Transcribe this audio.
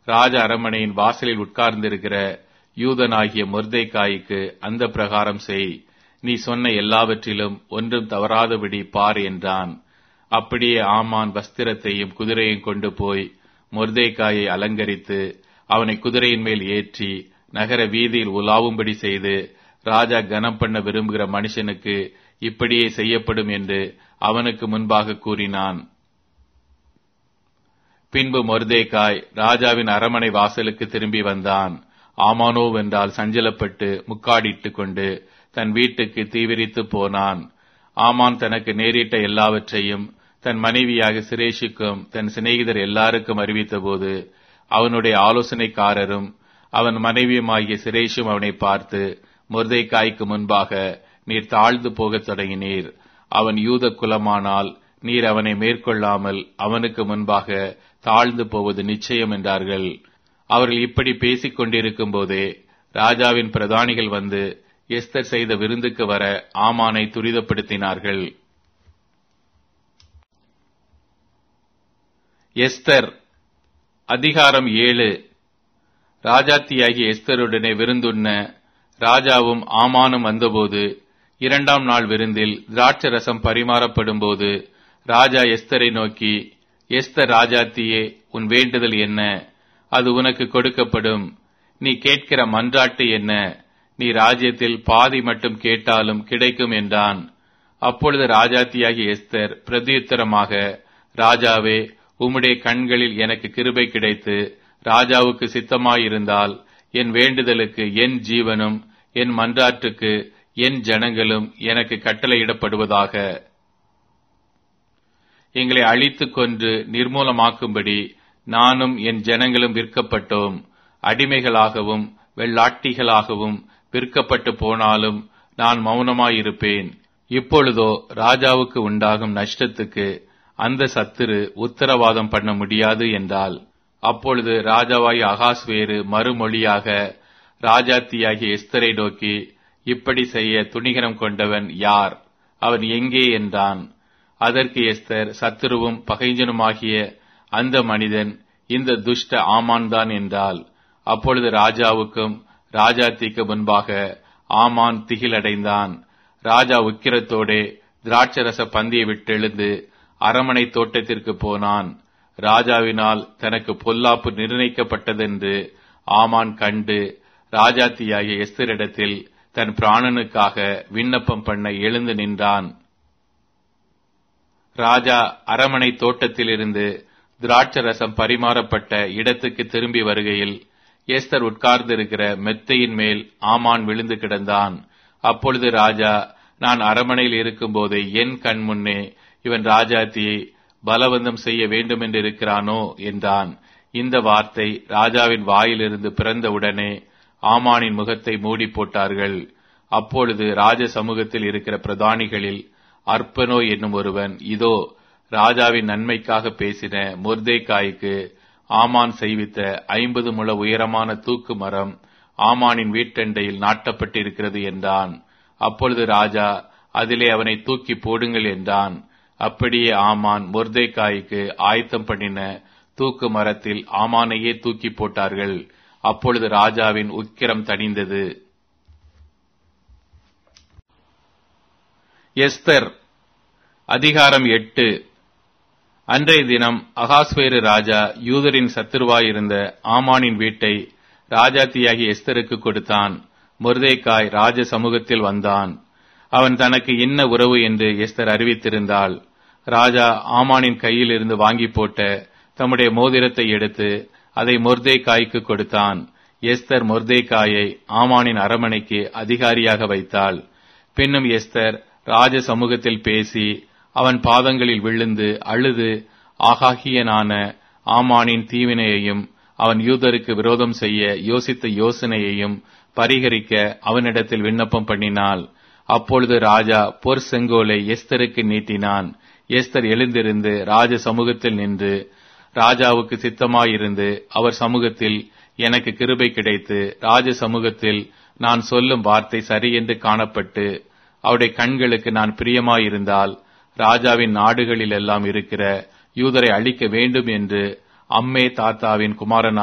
ராஜ அரமனையின் வாசலில் உட்கார்ந்திருக்கிற யூதனாகிய மொர்தேக்காய்க்கு அந்த பிரகாரம் செய் நீ சொன்ன எல்லாவற்றிலும் ஒன்றும் தவறாதபடி பார் என்றான் அப்படியே ஆமான் வஸ்திரத்தையும் குதிரையும் கொண்டு போய் மொர்தேக்காயை அலங்கரித்து அவனை குதிரையின் மேல் ஏற்றி நகர வீதியில் உலாவும்படி செய்து ராஜா கனம் பண்ண விரும்புகிற மனுஷனுக்கு இப்படியே செய்யப்படும் என்று அவனுக்கு முன்பாக கூறினான் பின்பு மொர்தேக்காய் ராஜாவின் அரமனை வாசலுக்கு திரும்பி வந்தான் ஆமானோ வென்றால் சஞ்சலப்பட்டு முக்காடிட்டுக் கொண்டு தன் வீட்டுக்கு தீவிரித்து போனான் ஆமான் தனக்கு நேரிட்ட எல்லாவற்றையும் தன் மனைவியாக சிரேஷுக்கும் தன் சிநேகிதர் எல்லாருக்கும் அறிவித்தபோது அவனுடைய ஆலோசனைக்காரரும் அவன் மனைவியுமாகிய சிரேஷும் அவனை பார்த்து முர்தைக்காய்க்கு முன்பாக நீர் தாழ்ந்து போகத் தொடங்கினீர் அவன் யூத குலமானால் நீர் அவனை மேற்கொள்ளாமல் அவனுக்கு முன்பாக தாழ்ந்து போவது நிச்சயம் என்றார்கள் அவர்கள் இப்படி பேசிக் கொண்டிருக்கும் போதே ராஜாவின் பிரதானிகள் வந்து எஸ்தர் செய்த விருந்துக்கு வர ஆமானை துரிதப்படுத்தினார்கள் எஸ்தர் அதிகாரம் ஏழு ராஜாத்தியாகிய எஸ்தருடனே விருந்துண்ண ராஜாவும் ஆமானும் வந்தபோது இரண்டாம் நாள் விருந்தில் திராட்சை ரசம் பரிமாறப்படும் போது ராஜா எஸ்தரை நோக்கி எஸ்தர் ராஜாத்தியே உன் வேண்டுதல் என்ன அது உனக்கு கொடுக்கப்படும் நீ கேட்கிற மன்றாட்டு என்ன நீ ராஜ்யத்தில் பாதி மட்டும் கேட்டாலும் கிடைக்கும் என்றான் அப்பொழுது ராஜாத்தியாகிய எஸ்தர் பிரதியுத்தரமாக ராஜாவே உம்முடைய கண்களில் எனக்கு கிருபை கிடைத்து ராஜாவுக்கு சித்தமாயிருந்தால் என் வேண்டுதலுக்கு என் ஜீவனும் என் மன்றாற்றுக்கு என் ஜனங்களும் எனக்கு கட்டளையிடப்படுவதாக எங்களை அழித்துக் கொன்று நிர்மூலமாக்கும்படி நானும் என் ஜனங்களும் விற்கப்பட்டோம் அடிமைகளாகவும் வெள்ளாட்டிகளாகவும் விற்கப்பட்டு போனாலும் நான் மௌனமாயிருப்பேன் இப்பொழுதோ ராஜாவுக்கு உண்டாகும் நஷ்டத்துக்கு அந்த சத்துரு உத்தரவாதம் பண்ண முடியாது என்றால் அப்பொழுது ராஜாவாய் அகாஸ்வேறு மறுமொழியாக ராஜாத்தியாகிய எஸ்தரை நோக்கி இப்படி செய்ய துணிகரம் கொண்டவன் யார் அவன் எங்கே என்றான் அதற்கு எஸ்தர் சத்துருவும் பகைஞ்சனுமாகிய அந்த மனிதன் இந்த துஷ்ட ஆமான் தான் என்றால் அப்பொழுது ராஜாவுக்கும் ராஜாத்திக்கு முன்பாக ஆமான் திகிலடைந்தான் ராஜா உக்கிரத்தோடே திராட்சரச பந்தியை விட்டெழுந்து அரமனை தோட்டத்திற்கு போனான் ராஜாவினால் தனக்கு பொல்லாப்பு நிர்ணயிக்கப்பட்டதென்று ஆமான் கண்டு ராஜாத்தியாகிய எஸ்தரிடத்தில் தன் பிராணனுக்காக விண்ணப்பம் பண்ண எழுந்து நின்றான் ராஜா அரமனை தோட்டத்திலிருந்து திராட்சரசம் பரிமாறப்பட்ட இடத்துக்கு திரும்பி வருகையில் எஸ்தர் உட்கார்ந்திருக்கிற மெத்தையின் மேல் ஆமான் விழுந்து கிடந்தான் அப்பொழுது ராஜா நான் அரமனையில் இருக்கும்போதே என் கண் முன்னே இவன் ராஜாத்தியை பலவந்தம் செய்ய வேண்டும் என்று இருக்கிறானோ என்றான் இந்த வார்த்தை ராஜாவின் வாயிலிருந்து பிறந்தவுடனே ஆமானின் முகத்தை மூடி போட்டார்கள் அப்பொழுது ராஜ சமூகத்தில் இருக்கிற பிரதானிகளில் அற்பனோ என்னும் ஒருவன் இதோ ராஜாவின் நன்மைக்காக பேசின முர்தேக்காய்க்கு ஆமான் செய்வித்த ஐம்பது முழ உயரமான தூக்கு மரம் ஆமானின் வீட்டண்டையில் நாட்டப்பட்டிருக்கிறது என்றான் அப்பொழுது ராஜா அதிலே அவனை தூக்கி போடுங்கள் என்றான் அப்படியே ஆமான் முர்தேக்காய்க்கு ஆயத்தம் பண்ணின தூக்கு மரத்தில் ஆமானையே தூக்கி போட்டார்கள் அப்பொழுது ராஜாவின் உக்கிரம் தணிந்தது எஸ்தர் அதிகாரம் எட்டு அன்றைய தினம் அகாஸ்வேரு ராஜா யூதரின் சத்துருவாயிருந்த ஆமானின் வீட்டை ராஜாத்தியாகி எஸ்தருக்கு கொடுத்தான் முர்தேக்காய் ராஜ சமூகத்தில் வந்தான் அவன் தனக்கு என்ன உறவு என்று எஸ்தர் அறிவித்திருந்தாள் ராஜா ஆமானின் கையில் இருந்து வாங்கி போட்ட தம்முடைய மோதிரத்தை எடுத்து அதை மொர்தேக்காய்க்கு கொடுத்தான் எஸ்தர் மொர்தேக்காயை ஆமானின் அரமனைக்கு அதிகாரியாக வைத்தாள் பின்னும் எஸ்தர் ராஜ சமூகத்தில் பேசி அவன் பாதங்களில் விழுந்து அழுது ஆகாகியனான ஆமானின் தீவினையையும் அவன் யூதருக்கு விரோதம் செய்ய யோசித்த யோசனையையும் பரிகரிக்க அவனிடத்தில் விண்ணப்பம் பண்ணினாள் அப்பொழுது ராஜா பொற் செங்கோலை எஸ்தருக்கு நீட்டினான் எஸ்தர் எழுந்திருந்து ராஜ சமூகத்தில் நின்று ராஜாவுக்கு சித்தமாயிருந்து அவர் சமூகத்தில் எனக்கு கிருபை கிடைத்து ராஜ சமூகத்தில் நான் சொல்லும் வார்த்தை சரி என்று காணப்பட்டு அவருடைய கண்களுக்கு நான் பிரியமாயிருந்தால் ராஜாவின் நாடுகளில் எல்லாம் இருக்கிற யூதரை அழிக்க வேண்டும் என்று அம்மே தாத்தாவின் குமாரன்